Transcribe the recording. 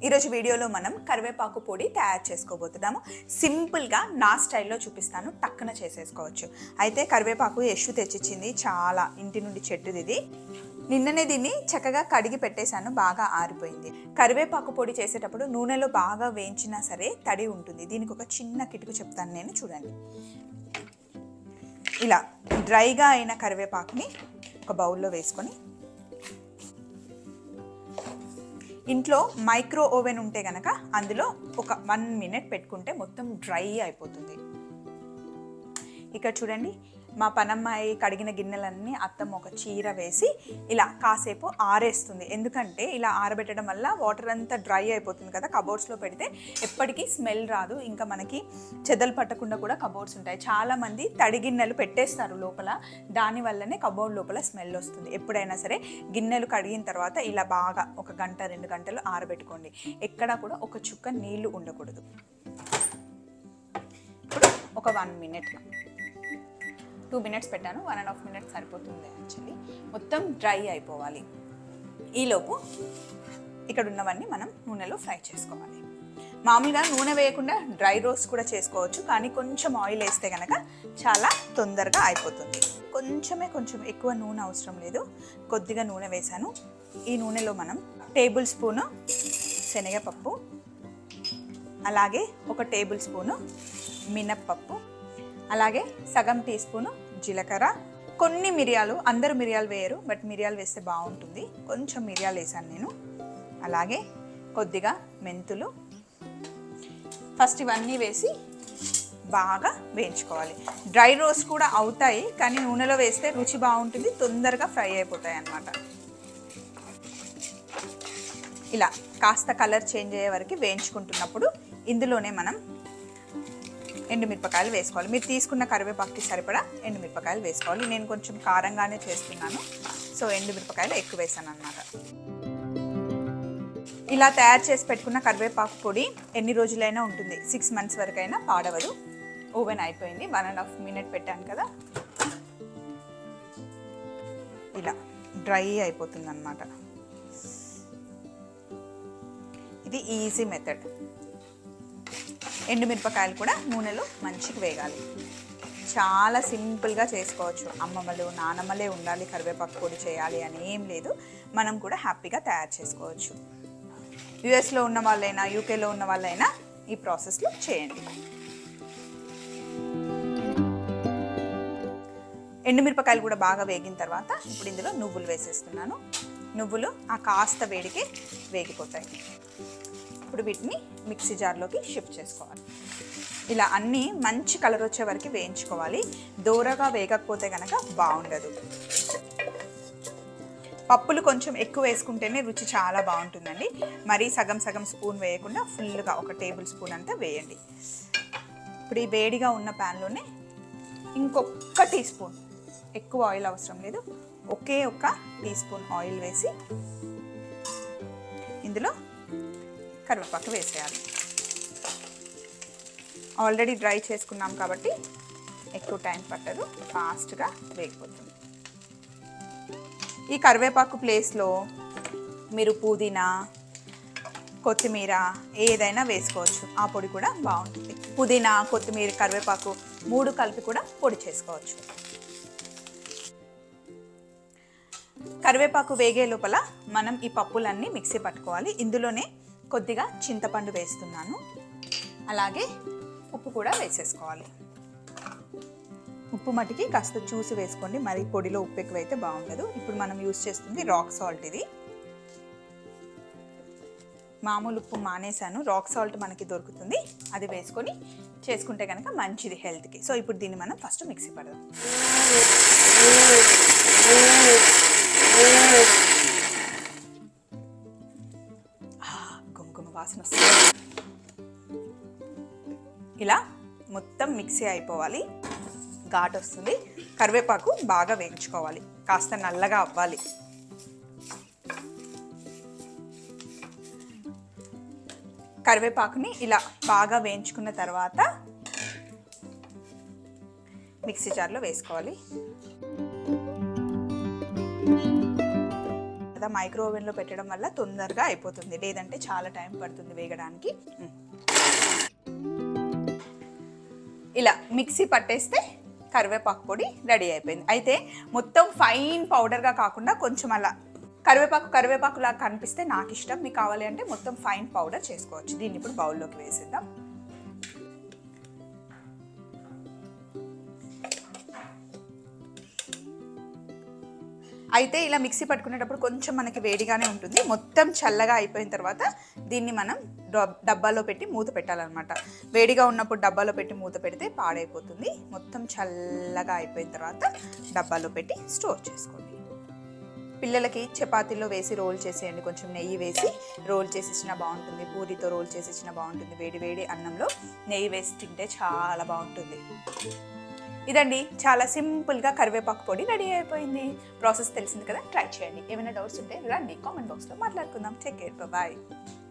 ఈరోజు వీడియోలో మనం కరివేపాకు పొడి తయారు చేసుకోబోతున్నాము సింపుల్గా నా స్టైల్లో చూపిస్తాను టక్కున చేసేసుకోవచ్చు అయితే కరివేపాకు యశు తెచ్చిచ్చింది చాలా ఇంటి నుండి చెట్టుది ఇది నిన్ననే దీన్ని చక్కగా కడిగి పెట్టేశాను బాగా ఆరిపోయింది కరివేపాకు పొడి చేసేటప్పుడు నూనెలో బాగా వేయించినా సరే తడి ఉంటుంది దీనికి ఒక చిన్న కిటుకు చెప్తాను నేను చూడండి ఇలా డ్రైగా అయిన కరివేపాకుని ఒక బౌల్లో వేసుకొని ఇంట్లో మైక్రో ఓవెన్ ఉంటే గనక అందులో ఒక వన్ మినిట్ పెట్టుకుంటే మొత్తం డ్రై అయిపోతుంది ఇక్కడ చూడండి మా పనమ్మాయి కడిగిన గిన్నెలన్నీ అత్తమ్మ ఒక చీర వేసి ఇలా కాసేపు ఆరేస్తుంది ఎందుకంటే ఇలా ఆరబెట్టడం వల్ల వాటర్ అంతా డ్రై అయిపోతుంది కదా కబోర్డ్స్లో పెడితే ఎప్పటికీ స్మెల్ రాదు ఇంకా మనకి చెదలు పట్టకుండా కూడా కబోర్డ్స్ ఉంటాయి చాలామంది తడి గిన్నెలు పెట్టేస్తారు లోపల దానివల్లనే కబోర్డ్ లోపల స్మెల్ వస్తుంది ఎప్పుడైనా సరే గిన్నెలు కడిగిన తర్వాత ఇలా బాగా ఒక గంట రెండు గంటలు ఆరబెట్టుకోండి ఎక్కడా కూడా ఒక చుక్క నీళ్లు ఉండకూడదు ఇప్పుడు ఒక వన్ మినిట్ టూ మినిట్స్ పెట్టాను వన్ అండ్ హాఫ్ మినిట్స్ సరిపోతుంది యాక్చువల్లీ మొత్తం డ్రై అయిపోవాలి ఈలోపు ఇక్కడ ఉన్నవన్నీ మనం నూనెలో ఫ్రై చేసుకోవాలి మామూలుగా నూనె వేయకుండా డ్రై రోస్ట్ కూడా చేసుకోవచ్చు కానీ కొంచెం ఆయిల్ వేస్తే కనుక చాలా తొందరగా అయిపోతుంది కొంచెమే కొంచెం ఎక్కువ నూనె అవసరం లేదు కొద్దిగా నూనె వేసాను ఈ నూనెలో మనం టేబుల్ స్పూను శనగపప్పు అలాగే ఒక టేబుల్ స్పూను మినప్పప్పు అలాగే సగం టీ స్పూను జీలకర్ర కొన్ని మిరియాలు అందరూ మిరియాలు వేయరు బట్ మిరియాలు వేస్తే బాగుంటుంది కొంచెం మిరియాలు వేసాను నేను అలాగే కొద్దిగా మెంతులు ఫస్ట్ ఇవన్నీ వేసి బాగా వేయించుకోవాలి డ్రై రోస్ట్ కూడా అవుతాయి కానీ నూనెలో వేస్తే రుచి బాగుంటుంది తొందరగా ఫ్రై అయిపోతాయి అన్నమాట ఇలా కాస్త కలర్ చేంజ్ అయ్యే వరకు వేయించుకుంటున్నప్పుడు ఇందులోనే మనం ఎండుమిరపకాయలు వేసుకోవాలి మీరు తీసుకున్న కరివేపాకుకి సరిపడా ఎండుమిరపకాయలు వేసుకోవాలి నేను కొంచెం కారంగానే చేస్తున్నాను సో ఎండుమిరపకాయలు ఎక్కువ వేసాను అనమాట ఇలా తయారు చేసి పెట్టుకున్న కరివేపాకు పొడి ఎన్ని రోజులైనా ఉంటుంది సిక్స్ మంత్స్ వరకైనా పాడవదు ఓవెన్ అయిపోయింది వన్ అండ్ హాఫ్ మినిట్ పెట్టాను కదా ఇలా డ్రై అయిపోతుంది అనమాట ఇది ఈజీ మెథడ్ ఎండుమిరపకాయలు కూడా నూనెలో మంచిగా వేగాలి చాలా సింపుల్గా చేసుకోవచ్చు అమ్మమ్మలు నానమ్మలే ఉండాలి కరివేపాకు పొడి చేయాలి అని ఏం లేదు మనం కూడా హ్యాపీగా తయారు చేసుకోవచ్చు యుఎస్లో ఉన్న వాళ్ళైనా యూకేలో ఉన్న వాళ్ళైనా ఈ ప్రాసెస్లో చేయండి ఎండుమిరపకాయలు కూడా బాగా వేగిన తర్వాత ఇప్పుడు ఇందులో నువ్వులు వేసేస్తున్నాను నువ్వులు ఆ కాస్త వేడికి వేగిపోతాయి ఇప్పుడు వీటిని మిక్సీ జార్లోకి షిఫ్ట్ చేసుకోవాలి ఇలా అన్నీ మంచి కలర్ వచ్చే వరకు వేయించుకోవాలి దూరగా వేగకపోతే కనుక బాగుండదు పప్పులు కొంచెం ఎక్కువ వేసుకుంటేనే రుచి చాలా బాగుంటుందండి మరీ సగం సగం స్పూన్ వేయకుండా ఫుల్గా ఒక టేబుల్ స్పూన్ అంతా వేయండి ఇప్పుడు ఈ వేడిగా ఉన్న ప్యాన్లోనే ఇంకొక టీ స్పూన్ ఎక్కువ ఆయిల్ అవసరం లేదు ఒకే ఒక టీ స్పూన్ ఆయిల్ వేసి ఇందులో కరివేపాకు వేసేయాలి ఆల్రెడీ డ్రై చేసుకున్నాం కాబట్టి ఎక్కువ టైం పట్టదు ఫాస్ట్గా వేగిపోతుంది ఈ కరివేపాకు ప్లేస్లో మీరు పుదీనా కొత్తిమీర ఏదైనా వేసుకోవచ్చు ఆ పొడి కూడా బాగుంటుంది పుదీనా కొత్తిమీర కరివేపాకు మూడు కలిపి కూడా పొడి చేసుకోవచ్చు కరివేపాకు వేగే లోపల మనం ఈ పప్పులన్నీ మిక్సీ పట్టుకోవాలి ఇందులోనే కొద్దిగా చింతపండు వేస్తున్నాను అలాగే ఉప్పు కూడా వేసేసుకోవాలి ఉప్పు మట్టికి కాస్త చూసి వేసుకోండి మరి పొడిలో ఉప్పు ఎక్కువైతే బాగుండదు ఇప్పుడు మనం యూస్ చేస్తుంది రాక్ సాల్ట్ ఇది మామూలు ఉప్పు మానేశాను రాక్ సాల్ట్ మనకి దొరుకుతుంది అది వేసుకొని చేసుకుంటే కనుక మంచిది హెల్త్కి సో ఇప్పుడు దీన్ని మనం ఫస్ట్ మిక్సీ పడదాం కుంకుమ వాసన వస్తుంది ఇలా మొత్తం మిక్సీ అయిపోవాలి ఘాట్ వస్తుంది కరివేపాకు బాగా వేయించుకోవాలి కాస్త నల్లగా అవ్వాలి కరివేపాకుని ఇలా బాగా వేయించుకున్న తర్వాత మిక్సీ జార్లో వేసుకోవాలి కదా మైక్రో ఓవెన్లో పెట్టడం వల్ల తొందరగా అయిపోతుంది లేదంటే చాలా టైం పడుతుంది వేగడానికి మ్. ఇలా మిక్సీ పట్టేస్తే కరివేపాకు పొడి రెడీ అయిపోయింది అయితే మొత్తం ఫైన్ పౌడర్గా కాకుండా కొంచెం అలా కరివేపాకు కరివేపాకు లాగా కనిపిస్తే నాకు ఇష్టం మీకు కావాలి అంటే మొత్తం ఫైన్ పౌడర్ చేసుకోవచ్చు దీన్ని ఇప్పుడు బౌల్లోకి వేసేద్దాం అయితే ఇలా మిక్సీ పట్టుకునేటప్పుడు కొంచెం మనకి వేడిగానే ఉంటుంది మొత్తం చల్లగా అయిపోయిన తర్వాత దీన్ని మనం డబ్- డబ్బాలో పెట్టి మూత పెట్టాలన్నమాట వేడిగా ఉన్నప్పుడు డబ్బాలో పెట్టి మూత పెడితే పాడైపోతుంది మొత్తం చల్లగా అయిపోయిన తర్వాత డబ్బాలో పెట్టి స్టోర్ చేసుకోండి పిల్లలకి చపాతీలో వేసి రోల్ చేసేయండి కొంచెం నెయ్యి వేసి రోల్ చేసి ఇచ్చినా బాగుంటుంది పూరితో రోల్ చేసి ఇచ్చినా బాగుంటుంది వేడి వేడి అన్నంలో నెయ్యి వేసి తింటే చాలా బాగుంటుంది ఇదండి చాలా సింపుల్గా కరివేపాకు పొడి రెడీ అయిపోయింది ప్రాసెస్ తెలిసింది కదా ట్రై చేయండి ఏమైనా డౌట్స్ ఉంటే రండి కామెంట్ బాక్స్లో మాట్లాడుకుందాం చెక్ కేర్ బాయ్